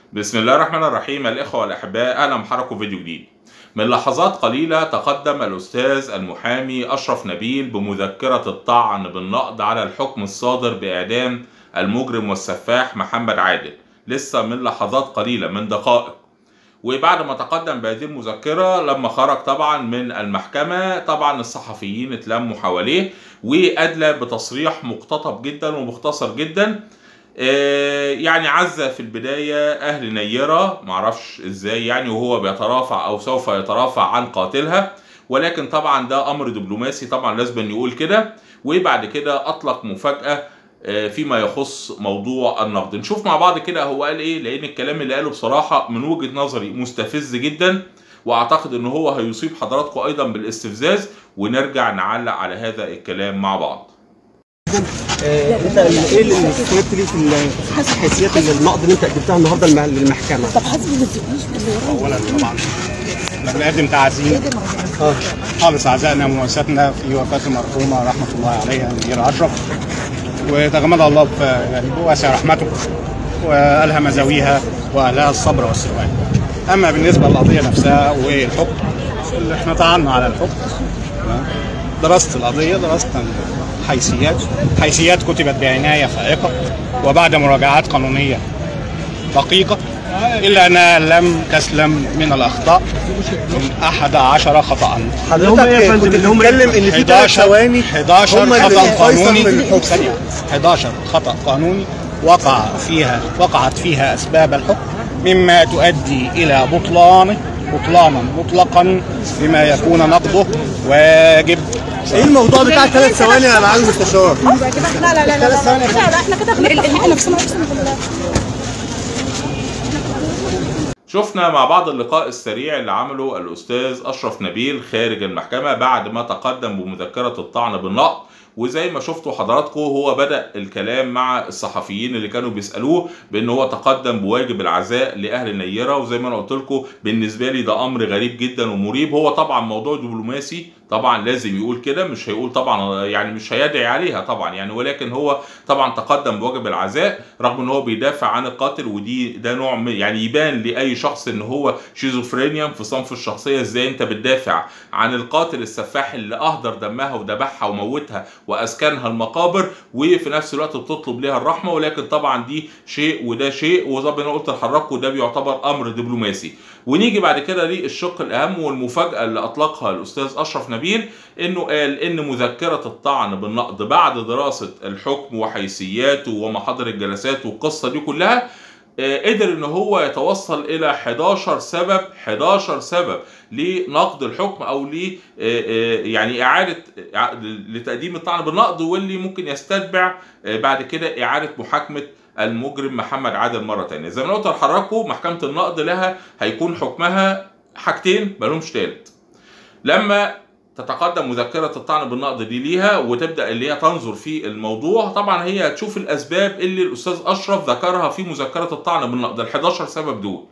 بسم الله الرحمن الرحيم الإخوة والأحباء أهلا بحضراتكم فيديو جديد من لحظات قليلة تقدم الأستاذ المحامي أشرف نبيل بمذكرة الطعن بالنقض على الحكم الصادر بإعدام المجرم والسفاح محمد عادل لسه من لحظات قليلة من دقائق وبعد ما تقدم بهذه المذكرة لما خرج طبعا من المحكمة طبعا الصحفيين اتلموا حواليه وأدلى بتصريح مقتطب جدا ومختصر جدا آه، يعني عزة في البداية أهل نيرة معرفش إزاي يعني وهو بيترافع أو سوف يترافع عن قاتلها ولكن طبعا ده أمر دبلوماسي طبعا لازم يقول كده وبعد كده أطلق مفاجأة آه، فيما يخص موضوع النقد نشوف مع بعض كده هو قال ايه لان الكلام اللي قاله بصراحة من وجهة نظري مستفز جدا واعتقد ان هو هيصيب حضراتكم ايضا بالاستفزاز ونرجع نعلق على هذا الكلام مع بعض آه، انت ايه اللي استندت ليه في ال- في حيثيات النقد اللي انت قدمتها النهارده المع- للمحكمه؟ طب حسبي ما تجيبنيش باللي اولا طبعا احنا بنقدم تعزيم اه خالص عزائنا ومواساتنا في وفاه المرحومه رحمه الله عليها منيره اشرف وتغمدها الله ب- يعني بواسع رحمته والهم ذويها واهلها الصبر والسلوان. اما بالنسبه للقضيه نفسها والحكم اللي احنا طعنا على الحكم تمام؟ درست القضيه درست الحيثيات حيثيات كتبت بعنايه فائقه وبعد مراجعات قانونيه دقيقة إلا أنها لم تسلم من الأخطاء من أحد عشر خطأ حضرتك كنت بتتكلم ان في ثلاث 11 ثواني 11 هم اللي خطأ فيصل قانوني من الحكم. ثانية 11 خطأ قانوني وقع فيها وقعت فيها أسباب الحكم مما تؤدي إلى بطلانه بطلانا مطلقا بما يكون نقضه واجب ايه الموضوع بتاع الثلاث ثواني يا معالي المستشار؟ لا لا لا لا لا لا لا احنا كده بنفتح حق نفسنا اقسم بالله شفنا مع بعض اللقاء السريع اللي عمله الأستاذ أشرف نبيل خارج المحكمة بعد ما تقدم بمذكرة الطعن بالنقد وزي ما شفتوا حضراتكم هو بدأ الكلام مع الصحفيين اللي كانوا بيسألوه بأن هو تقدم بواجب العزاء لأهل النيرة وزي ما أنا قلت لكم بالنسبة لي ده أمر غريب جدا ومريب هو طبعا موضوع دبلوماسي طبعا لازم يقول كده مش هيقول طبعا يعني مش هيدعي عليها طبعا يعني ولكن هو طبعا تقدم بواجب العزاء رغم ان هو بيدافع عن القاتل ودي ده نوع من يعني يبان لاي شخص ان هو شيزوفرينيا في صنف الشخصيه ازاي انت بتدافع عن القاتل السفاح اللي اهدر دمها وذبحها وموتها واسكنها المقابر وفي نفس الوقت بتطلب لها الرحمه ولكن طبعا دي شيء وده شيء وزي ما انا قلت لحضراتكم ده بيعتبر امر دبلوماسي ونيجي بعد كده للشق الاهم والمفاجاه اللي اطلقها الاستاذ اشرف نبيل انه قال ان مذكره الطعن بالنقد بعد دراسه الحكم وحيثياته ومحاضر الجلسات والقصه دي كلها آه، قدر ان هو يتوصل الى 11 سبب 11 سبب لنقد الحكم او ل آه، آه، يعني اعاده آه، لتقديم الطعن بالنقد واللي ممكن يستتبع آه، بعد كده اعاده محاكمه المجرم محمد عادل مره تانية زي ما أنا قلت لحضراتكم محكمه النقد لها هيكون حكمها حاجتين مالهمش تالت لما تتقدم مذكرة الطعن بالنقد دي ليها وتبدأ اللي هي تنظر في الموضوع طبعا هي هتشوف الأسباب اللي الأستاذ أشرف ذكرها في مذكرة الطعن بالنقد ال 11 سبب دول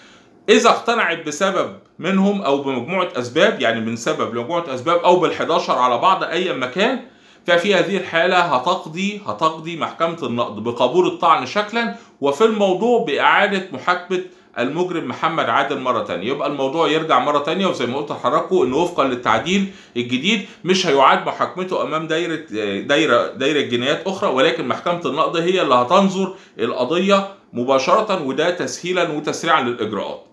إذا اقتنعت بسبب منهم أو بمجموعة أسباب يعني من سبب لمجموعة أسباب أو بال 11 على بعض أي مكان ففي هذه الحالة هتقضي هتقضي محكمة النقد بقبول الطعن شكلا وفي الموضوع بإعادة محاكمة المجرم محمد عادل مرة تانية يبقى الموضوع يرجع مرة تانية وزي ما قلت لحضراتكم انه وفقا للتعديل الجديد مش هيعاد محاكمته امام دايرة دايرة دايرة جنايات اخرى ولكن محكمة النقد هي اللي هتنظر القضية مباشرة وده تسهيلا وتسريعا للاجراءات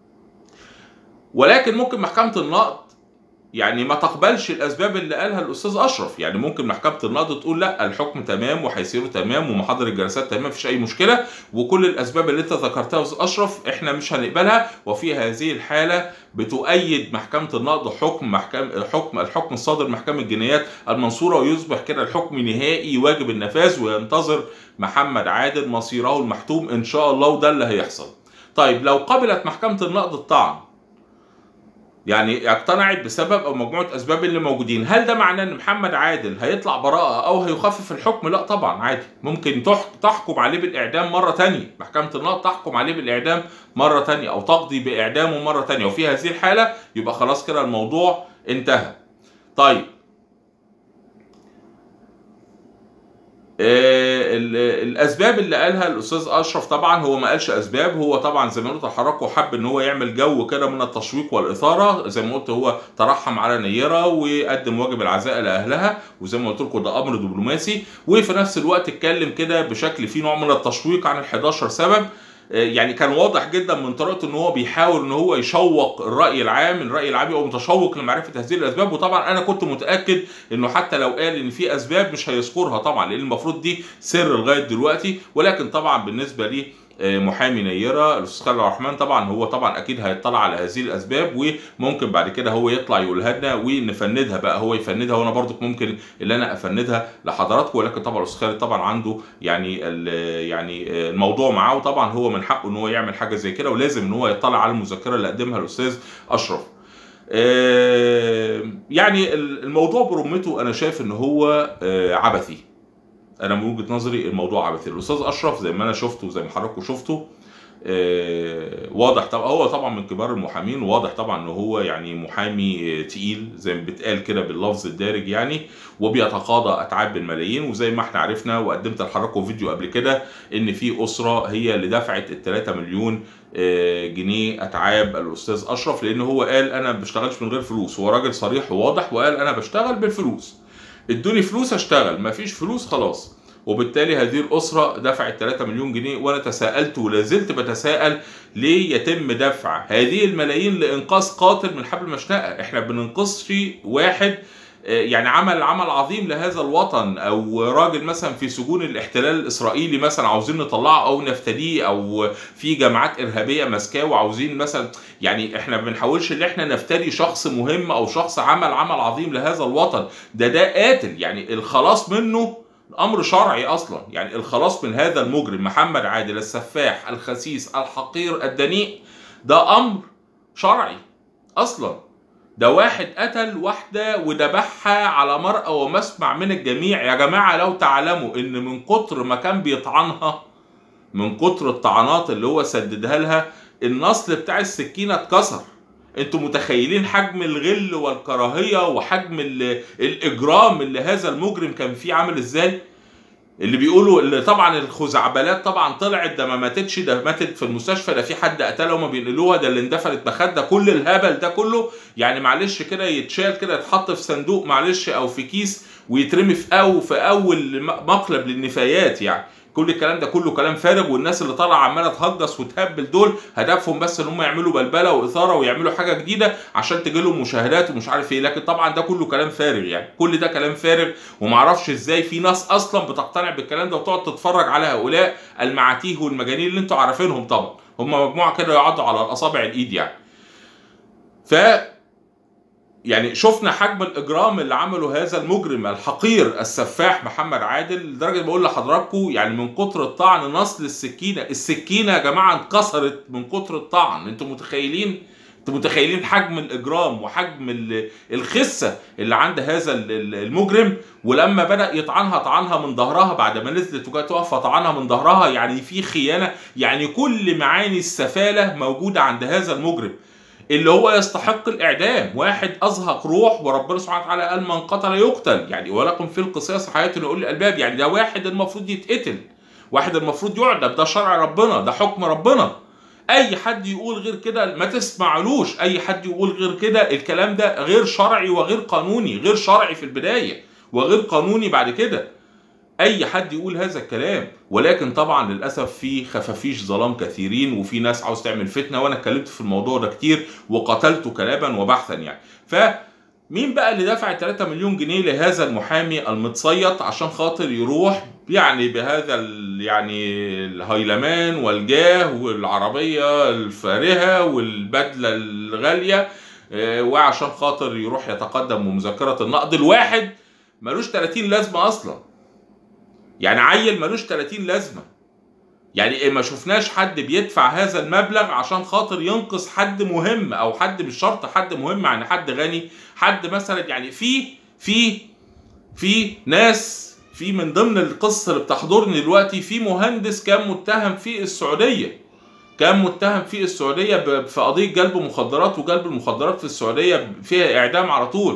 ولكن ممكن محكمة النقد يعني ما تقبلش الاسباب اللي قالها الاستاذ اشرف يعني ممكن محكمه النقد تقول لا الحكم تمام وهيصير تمام ومحاضر الجلسات تمام مفيش اي مشكله وكل الاسباب اللي انت ذكرتها يا استاذ اشرف احنا مش هنقبلها وفي هذه الحاله بتؤيد محكمه النقد حكم محكم حكم الحكم الصادر من محكمه الجنايات المنصوره ويصبح كده الحكم نهائي واجب النفاذ وينتظر محمد عادل مصيره المحتوم ان شاء الله وده اللي هيحصل طيب لو قبلت محكمه النقد الطعن يعني اقتنعت بسبب او مجموعه اسباب اللي موجودين هل ده معناه ان محمد عادل هيطلع براءه او هيخفف الحكم لا طبعا عادي ممكن تح- تحكم عليه بالاعدام مره تانية محكمه النقد تحكم عليه بالاعدام مره تانية او تقضي باعدامه مره تانية وفي هذه الحاله يبقى خلاص كده الموضوع انتهى طيب آه، ال- الاسباب اللي قالها الاستاذ اشرف طبعا هو ما قالش اسباب هو طبعا زي ما قلت لحضراتكم حب ان هو يعمل جو كده من التشويق والاثاره زي ما قلت هو ترحم على نيره وقدم واجب العزاء لاهلها وزي ما قلت لكم ده امر دبلوماسي وفي نفس الوقت اتكلم كده بشكل فيه نوع من التشويق عن ال 11 سبب آه، يعني كان واضح جدا من طريقته ان هو بيحاول ان هو يشوق الراي العام الراي العام يبقى متشوق لمعرفه هذه الاسباب وطبعا انا كنت متاكد انه حتى لو قال ان في اسباب مش هيذكرها طبعا لان المفروض دي سر لغايه دلوقتي ولكن طبعا بالنسبه لي آه، محامي نيره الاستاذ خالد عبد الرحمن طبعا هو طبعا اكيد هيطلع على هذه الاسباب وممكن بعد كده هو يطلع يقولها لنا ونفندها بقى هو يفندها وانا برضو ممكن اللي انا افندها لحضراتكم ولكن طبعا الاستاذ خالد طبعا عنده يعني ال- يعني آه، الموضوع معاه وطبعا هو من حقه ان هو يعمل حاجه زي كده ولازم ان هو يطلع على المذكره اللي قدمها الاستاذ اشرف آه، يعني الموضوع برمته انا شايف ان هو آه، عبثي انا من وجهه نظري الموضوع عبثي الاستاذ اشرف زي ما انا شفته وزي ما حضراتكم شفتوا آه، واضح طبعا هو طبعا من كبار المحامين واضح طبعا ان هو يعني محامي آه، تقيل زي ما بيتقال كده باللفظ الدارج يعني وبيتقاضى اتعاب بالملايين وزي ما احنا عرفنا وقدمت لحضراتكم فيديو قبل كده ان في اسره هي اللي دفعت ال 3 مليون آه، جنيه اتعاب الاستاذ اشرف لان هو قال انا ما بشتغلش من غير فلوس هو راجل صريح وواضح وقال انا بشتغل بالفلوس ادوني فلوس اشتغل ما فيش فلوس خلاص وبالتالي هذه الاسره دفعت 3 مليون جنيه وانا تساءلت ولا زلت بتساءل ليه يتم دفع هذه الملايين لانقاذ قاتل من حبل المشنقه احنا بننقذش واحد آه، يعني عمل عمل عظيم لهذا الوطن او راجل مثلا في سجون الاحتلال الاسرائيلي مثلا عاوزين نطلعه او نفتديه او في جماعات ارهابيه ماسكاه وعاوزين مثلا يعني احنا ما بنحاولش ان احنا نفتري شخص مهم او شخص عمل عمل عظيم لهذا الوطن ده ده قاتل يعني الخلاص منه امر شرعي اصلا يعني الخلاص من هذا المجرم محمد عادل السفاح الخسيس الحقير الدنيء ده امر شرعي اصلا ده واحد قتل واحدة وذبحها على مرأى ومسمع من الجميع يا جماعة لو تعلموا ان من كتر ما كان بيطعنها من كتر الطعنات اللي هو سددها لها النصل بتاع السكينة اتكسر انتوا متخيلين حجم الغل والكراهية وحجم ال- الاجرام اللي هذا المجرم كان فيه عامل ازاي اللي بيقولوا اللي طبعا الخزعبلات طبعا طلعت ده ما ماتتش ده ماتت في المستشفى ده في حد قتلها وما بينقلوها ده اللي اندفنت مخده كل الهبل ده كله يعني معلش كده يتشال كده يتحط في صندوق معلش او في كيس ويترمي في او في اول م- مقلب للنفايات يعني كل الكلام ده كله كلام فارغ والناس اللي طالعه عماله تهجص وتهبل دول هدفهم بس ان هم يعملوا بلبله واثاره ويعملوا حاجه جديده عشان تجي لهم مشاهدات ومش عارف ايه لكن طبعا ده كله كلام فارغ يعني كل ده كلام فارغ ومعرفش ازاي في ناس اصلا بتقتنع بالكلام ده وتقعد تتفرج على هؤلاء المعاتيه والمجانين اللي انتوا عارفينهم طبعا هم مجموعه كده يقعدوا على الاصابع الايد يعني ف يعني شفنا حجم الاجرام اللي عمله هذا المجرم الحقير السفاح محمد عادل لدرجه بقول لحضراتكم يعني من كتر الطعن نصل السكينه السكينه يا جماعه انكسرت من كتر الطعن انتوا متخيلين انتوا متخيلين حجم الاجرام وحجم ال- الخسه اللي عند هذا ال- ال- المجرم ولما بدا يطعنها طعنها من ظهرها بعد ما نزلت وجت تقف طعنها من ظهرها يعني في خيانه يعني كل معاني السفاله موجوده عند هذا المجرم اللي هو يستحق الاعدام واحد ازهق روح وربنا سبحانه وتعالى قال من قتل يقتل يعني ولكم في القصاص حياه لاولي الالباب يعني ده واحد المفروض يتقتل واحد المفروض يعدم ده شرع ربنا ده حكم ربنا اي حد يقول غير كده ما تسمعلوش اي حد يقول غير كده الكلام ده غير شرعي وغير قانوني غير شرعي في البدايه وغير قانوني بعد كده اي حد يقول هذا الكلام ولكن طبعا للاسف في خفافيش ظلام كثيرين وفي ناس عاوز تعمل فتنه وانا اتكلمت في الموضوع ده كتير وقتلته كلابا وبحثا يعني ف مين بقى اللي دفع 3 مليون جنيه لهذا المحامي المتصيط عشان خاطر يروح يعني بهذا ال- يعني الهيلمان والجاه والعربيه الفارهه والبدله الغاليه آه، وعشان خاطر يروح يتقدم بمذكره النقد الواحد ملوش 30 لازمه اصلا يعني عيل ملوش 30 لازمه يعني إيه ما شفناش حد بيدفع هذا المبلغ عشان خاطر ينقذ حد مهم او حد مش شرط حد مهم يعني حد غني حد مثلا يعني في في في ناس في من ضمن القصه اللي بتحضرني دلوقتي في مهندس كان متهم في السعوديه كان متهم في السعوديه ب- في قضيه جلب مخدرات وجلب المخدرات في السعوديه فيها اعدام على طول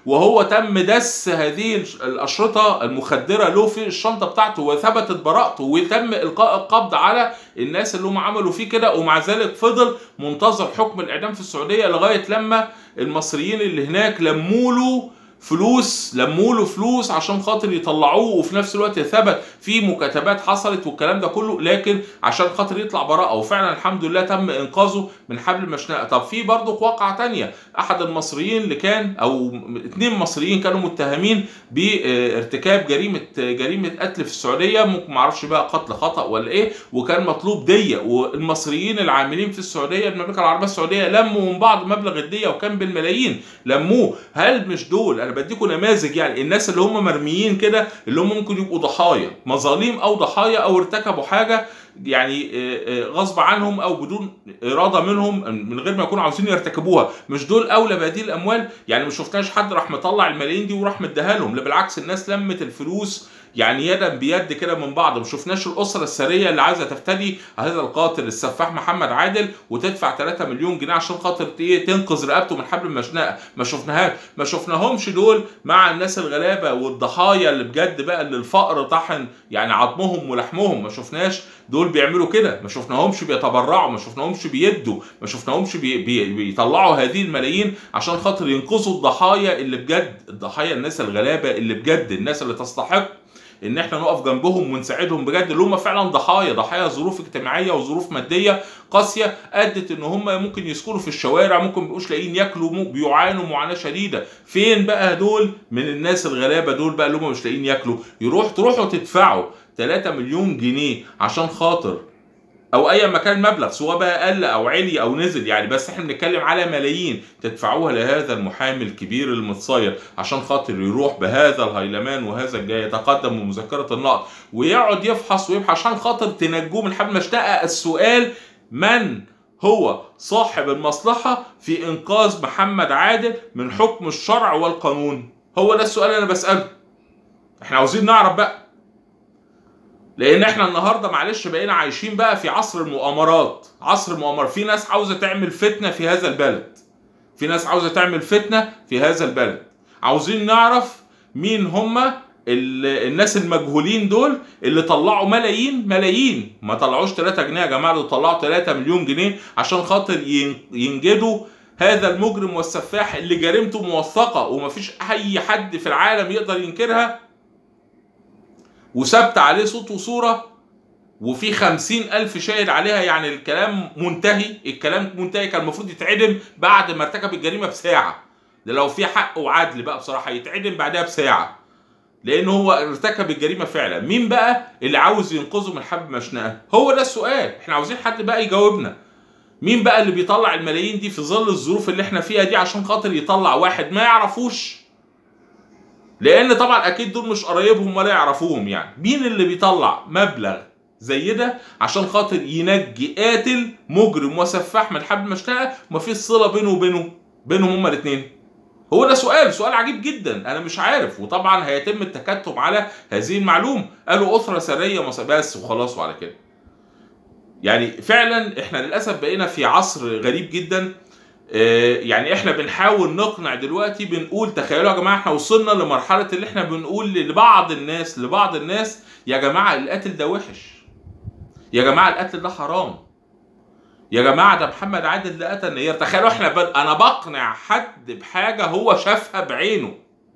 وهو تم دس هذه الش- الاشرطه المخدره له في الشنطه بتاعته وثبتت براءته وتم القاء القبض على الناس اللي هم عملوا فيه كده ومع ذلك فضل منتظر حكم الاعدام في السعوديه لغايه لما المصريين اللي هناك لموا له فلوس لموا له فلوس عشان خاطر يطلعوه وفي نفس الوقت ثبت في مكاتبات حصلت والكلام ده كله لكن عشان خاطر يطلع براءه وفعلا الحمد لله تم انقاذه من حبل المشنقه طب في برضه واقعه تانية احد المصريين اللي كان او اثنين مصريين كانوا متهمين بارتكاب جريمه جريمه قتل في السعوديه ممكن معرفش بقى قتل خطا ولا ايه وكان مطلوب ديه والمصريين العاملين في السعوديه المملكه العربيه السعوديه لموا من بعض مبلغ الديه وكان بالملايين لموه هل مش دول انا بديكم نماذج يعني الناس اللي هم مرميين كده اللي هم ممكن يبقوا ضحايا مظاليم او ضحايا او ارتكبوا حاجه يعني آه، آه، غصب عنهم او بدون اراده منهم من غير ما يكونوا عاوزين يرتكبوها مش دول اولى بهذه الاموال يعني ما شفناش حد راح مطلع الملايين دي وراح مديها لهم لا بالعكس الناس لمت الفلوس يعني يدا بيد كده من بعض ما شفناش الاسره الثريه اللي عايزه تفتدي هذا القاتل السفاح محمد عادل وتدفع 3 مليون جنيه عشان خاطر ايه تنقذ رقبته من حبل المشنقه ما شفناهاش ما شفناهمش دول مع الناس الغلابه والضحايا اللي بجد بقى اللي الفقر طحن يعني عظمهم ولحمهم ما شفناش دول بيعملوا كده ما شفناهمش بيتبرعوا ما شفناهمش بيدوا ما شفناهمش بي بي بيطلعوا هذه الملايين عشان خاطر ينقذوا الضحايا اللي بجد الضحايا الناس الغلابه اللي بجد الناس اللي تستحق ان احنا نقف جنبهم ونساعدهم بجد اللي هم فعلا ضحايا ضحايا ظروف اجتماعيه وظروف ماديه قاسيه ادت ان هم ممكن يسكنوا في الشوارع ممكن ميبقوش لاقيين ياكلوا مو- بيعانوا معاناه شديده فين بقى دول من الناس الغلابه دول بقى اللي هم مش لاقيين ياكلوا يروح تروحوا تدفعوا 3 مليون جنيه عشان خاطر او اي مكان مبلغ سواء بقى قل او علي او نزل يعني بس احنا بنتكلم على ملايين تدفعوها لهذا المحامي الكبير المتصير عشان خاطر يروح بهذا الهيلمان وهذا الجاي يتقدم بمذكره النقد ويقعد يفحص ويبحث عشان خاطر تنجوه من حبل المشتقه السؤال من هو صاحب المصلحه في انقاذ محمد عادل من حكم الشرع والقانون هو ده السؤال اللي انا بساله احنا عاوزين نعرف بقى لان احنا النهارده معلش بقينا عايشين بقى في عصر المؤامرات عصر المؤامرات في ناس عاوزه تعمل فتنه في هذا البلد في ناس عاوزه تعمل فتنه في هذا البلد عاوزين نعرف مين هما ال- الناس المجهولين دول اللي طلعوا ملايين ملايين ما طلعوش 3 جنيه يا جماعه دول طلعوا 3 مليون جنيه عشان خاطر ين- ينجدوا هذا المجرم والسفاح اللي جريمته موثقه ومفيش اي حد في العالم يقدر ينكرها وثبت عليه صوت وصورة وفي خمسين ألف شاهد عليها يعني الكلام منتهي الكلام منتهي كان المفروض يتعدم بعد ما ارتكب الجريمة بساعة ده لو في حق وعدل بقى بصراحة يتعدم بعدها بساعة لأن هو ارتكب الجريمة فعلا مين بقى اللي عاوز ينقذه من حبل مشنقة هو ده السؤال احنا عاوزين حد بقى يجاوبنا مين بقى اللي بيطلع الملايين دي في ظل الظروف اللي احنا فيها دي عشان خاطر يطلع واحد ما يعرفوش لان طبعا اكيد دول مش قرايبهم ولا يعرفوهم يعني مين اللي بيطلع مبلغ زي ده عشان خاطر ينجي قاتل مجرم وسفاح من حبل مشتقه ومفيش صله بينه وبينه بينهم هما الاثنين هو ده سؤال سؤال عجيب جدا انا مش عارف وطبعا هيتم التكتم على هذه المعلومه قالوا اسره سريه مص- بس وخلاص وعلى كده يعني فعلا احنا للاسف بقينا في عصر غريب جدا آه، يعني احنا بنحاول نقنع دلوقتي بنقول تخيلوا يا جماعه احنا وصلنا لمرحله اللي احنا بنقول لبعض الناس لبعض الناس يا جماعه القتل ده وحش يا جماعه القتل ده حرام يا جماعه ده محمد عادل ده قتل نير تخيلوا احنا ب... انا بقنع حد بحاجه هو شافها بعينه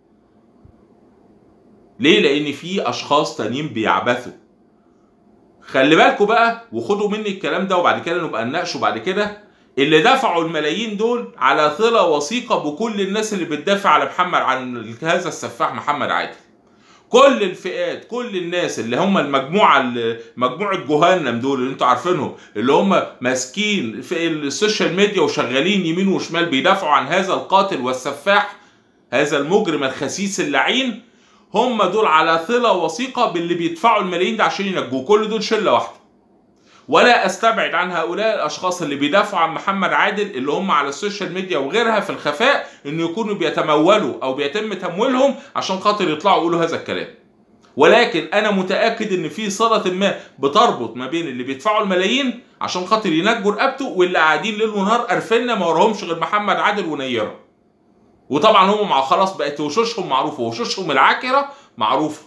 ليه لان في اشخاص تانيين بيعبثوا خلي بالكوا بقى وخدوا مني الكلام ده وبعد كده نبقى نناقشه بعد كده اللي دفعوا الملايين دول على صله وثيقه بكل الناس اللي بتدافع على محمد عن هذا السفاح محمد عادل كل الفئات كل الناس اللي هم المجموعه اللي- مجموعه جهنم دول اللي انتوا عارفينهم اللي هم ماسكين في السوشيال ميديا وشغالين يمين وشمال بيدافعوا عن هذا القاتل والسفاح هذا المجرم الخسيس اللعين هم دول على صله وثيقه باللي بيدفعوا الملايين ده عشان ينجوه كل دول شله واحده ولا استبعد عن هؤلاء الاشخاص اللي بيدافعوا عن محمد عادل اللي هم على السوشيال ميديا وغيرها في الخفاء انه يكونوا بيتمولوا او بيتم تمويلهم عشان خاطر يطلعوا يقولوا هذا الكلام ولكن انا متاكد ان في صله ما بتربط ما بين اللي بيدفعوا الملايين عشان خاطر ينجوا رقبته واللي قاعدين ليل ونهار قرفنا ما وراهمش غير محمد عادل ونيره وطبعا هم مع خلاص بقت وشوشهم معروفه وشوشهم العاكره معروفه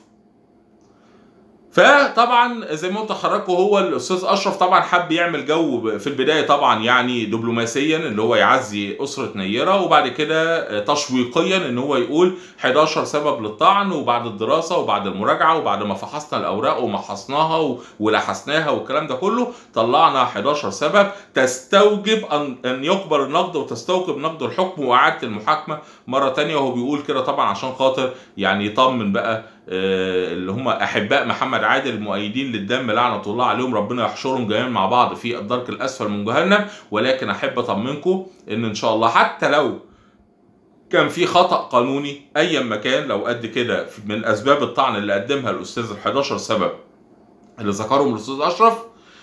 فطبعا زي ما قلت لحضراتكم هو الاستاذ اشرف طبعا حب يعمل جو في البدايه طبعا يعني دبلوماسيا اللي هو يعزي اسره نيره وبعد كده تشويقيا ان هو يقول 11 سبب للطعن وبعد الدراسه وبعد المراجعه وبعد ما فحصنا الاوراق ومحصناها و- ولحسناها والكلام ده كله طلعنا 11 سبب تستوجب ان ان يقبل النقد وتستوجب نقد الحكم واعاده المحاكمه مره تانية وهو بيقول كده طبعا عشان خاطر يعني يطمن بقى آه، اللي هم احباء محمد عادل المؤيدين للدم لعنه الله عليهم ربنا يحشرهم جميعا مع بعض في الدرك الاسفل من جهنم ولكن احب اطمنكم ان ان شاء الله حتى لو كان في خطا قانوني ايا ما كان لو قد كده من اسباب الطعن اللي قدمها الاستاذ ال 11 سبب اللي ذكرهم الاستاذ اشرف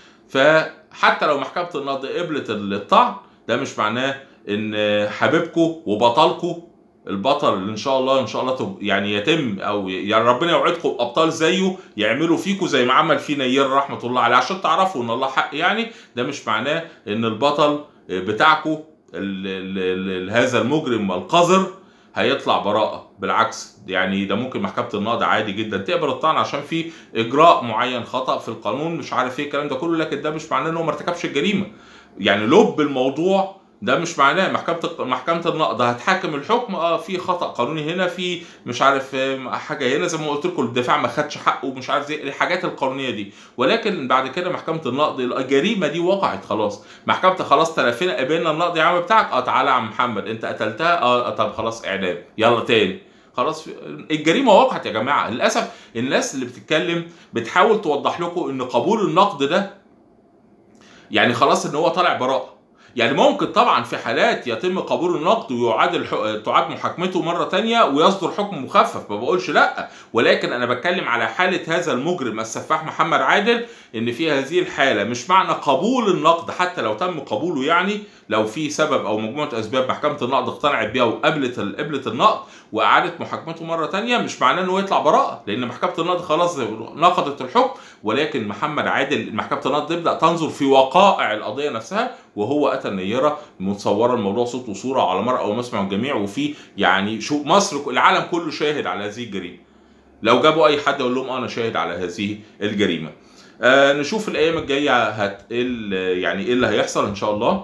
فحتى لو محكمه النقد قبلت الطعن ده مش معناه ان حبيبكم وبطلكم البطل اللي ان شاء الله ان شاء الله تب- يعني يتم او يعني ربنا يوعدكم بابطال زيه يعملوا فيكم زي ما عمل في نير رحمه الله عليه عشان تعرفوا ان الله حق يعني ده مش معناه ان البطل بتاعكم ال- ال- ال- هذا المجرم القذر هيطلع براءة بالعكس يعني ده ممكن محكمة النقد عادي جدا تقبل الطعن عشان في إجراء معين خطأ في القانون مش عارف إيه الكلام ده كله لكن ده مش معناه إن هو ما ارتكبش الجريمة يعني لب الموضوع ده مش معناه محكمة محكمة النقد هتحاكم الحكم اه في خطأ قانوني هنا في مش عارف آه، حاجة هنا زي ما قلت لكم الدفاع ما خدش حقه ومش عارف زي الحاجات القانونية دي ولكن بعد كده محكمة النقد الجريمة دي وقعت خلاص محكمة خلاص تلافينا قبلنا النقد يا عم بتاعك اه تعالى يا عم محمد انت قتلتها اه طب خلاص اعدام يلا تاني خلاص الجريمه وقعت يا جماعه للاسف الناس اللي بتتكلم بتحاول توضح لكم ان قبول النقد ده يعني خلاص ان هو طالع براءه يعني ممكن طبعا في حالات يتم قبول النقد ويعاد الح... تعاد محاكمته مره تانية ويصدر حكم مخفف ما بقولش لا ولكن انا بتكلم على حاله هذا المجرم السفاح محمد عادل ان في هذه الحاله مش معنى قبول النقد حتى لو تم قبوله يعني لو في سبب او مجموعه اسباب محكمه النقد اقتنعت بيها وقبلت ال- قبلت النقد واعاده محاكمته مره تانية مش معناه انه يطلع براءه لان محكمه النقد خلاص نقضت الحكم ولكن محمد عادل محكمه النقد تبدا تنظر في وقائع القضيه نفسها وهو اتى النيره متصوره الموضوع صوت وصوره على مرأى ومسمع الجميع وفي يعني شو مصر العالم كله شاهد على هذه الجريمه لو جابوا اي حد يقول لهم انا شاهد على هذه الجريمه آه نشوف الايام الجايه هت إيه ال- يعني ايه اللي هيحصل ان شاء الله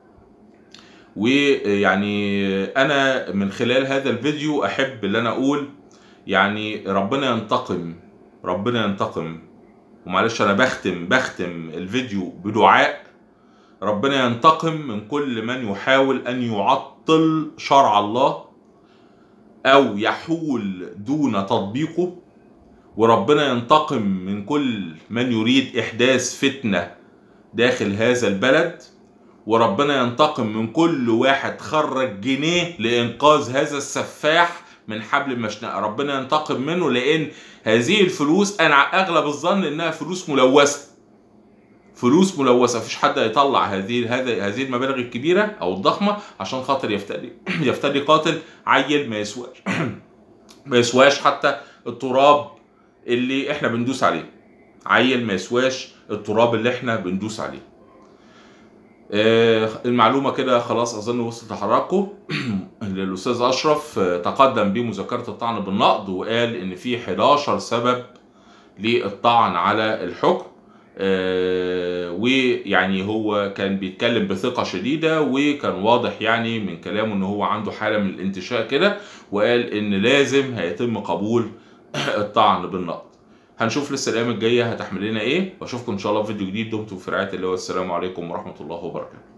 ويعني انا من خلال هذا الفيديو احب ان انا اقول يعني ربنا ينتقم ربنا ينتقم ومعلش انا بختم بختم الفيديو بدعاء ربنا ينتقم من كل من يحاول ان يعطل شرع الله او يحول دون تطبيقه وربنا ينتقم من كل من يريد احداث فتنه داخل هذا البلد وربنا ينتقم من كل واحد خرج جنيه لانقاذ هذا السفاح من حبل المشنقه ربنا ينتقم منه لان هذه الفلوس انا اغلب الظن انها فلوس ملوثه فلوس ملوثه مفيش حد هيطلع هذه هذه هذه المبالغ الكبيره او الضخمه عشان خاطر يفتدي يفتدي قاتل عيل ما يسواش ما يسواش حتى التراب اللي احنا بندوس عليه عيل ما يسواش التراب اللي احنا بندوس عليه آه، المعلومة كده خلاص أظن وصلت لحضراتكم الأستاذ أشرف آه، تقدم بمذكرة الطعن بالنقد وقال إن في 11 سبب للطعن على الحكم آه، ويعني هو كان بيتكلم بثقة شديدة وكان واضح يعني من كلامه إن هو عنده حالة من الانتشاء كده وقال إن لازم هيتم قبول الطعن بالنقد هنشوف لسه الايام الجايه هتحمل لنا ايه واشوفكم ان شاء الله في فيديو جديد دمتم في رعايه الله والسلام عليكم ورحمه الله وبركاته